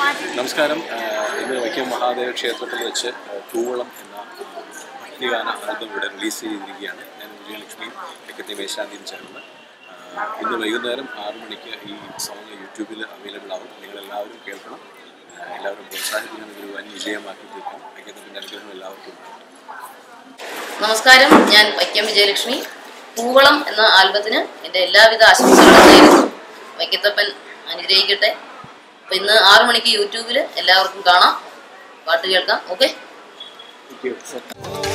നമസ്കാരം ആ, ഇന്ന് വൈക്കം മഹാദേവ ക്ഷേത്രത്തിൽ വെച്ച് ആ, പൂവളം എന്ന ആ, ഭക്തിഗാന ആൽബം ഇവിടെ റിലീസ് ചെയ്തിരിക്കുകയാണ് ഞാൻ വിജയലക്ഷ്മിയും വൈക്കത്തെ മേശാന്തിയും ചേർന്ന് ആ, ഇന്ന് വൈകുന്നേരം ആറു മണിക്ക് ഈ സോങ് യൂട്യൂബിൽ അവൈലബിൾ ആവും നിങ്ങളെല്ലാവരും കേൾക്കണം ആ, എല്ലാവരും പ്രോത്സാഹിപ്പിക്കുന്ന ഒരു വൻ വിജയമാക്കി തീർക്കാം വൈക്കത്തിൻ്റെ അനുഗ്രഹം എല്ലാവർക്കും ഉണ്ടാവട്ടെ. നമസ്കാരം ഞാൻ വൈക്കം വിജയലക്ഷ്മി പൂവളം എന്ന ആൽബത്തിന് എൻ്റെ എല്ലാവിധ ആശംസകളും നേരുന്നു വൈക്കത്തപ്പൻ അനുഗ്രഹിക്കട്ടെ അപ്പൊ ഇന്ന് ആറു മണിക്ക് യൂട്യൂബിൽ എല്ലാവർക്കും കാണാം പാട്ട് കേൾക്കാം ഓക്കെ Thank you.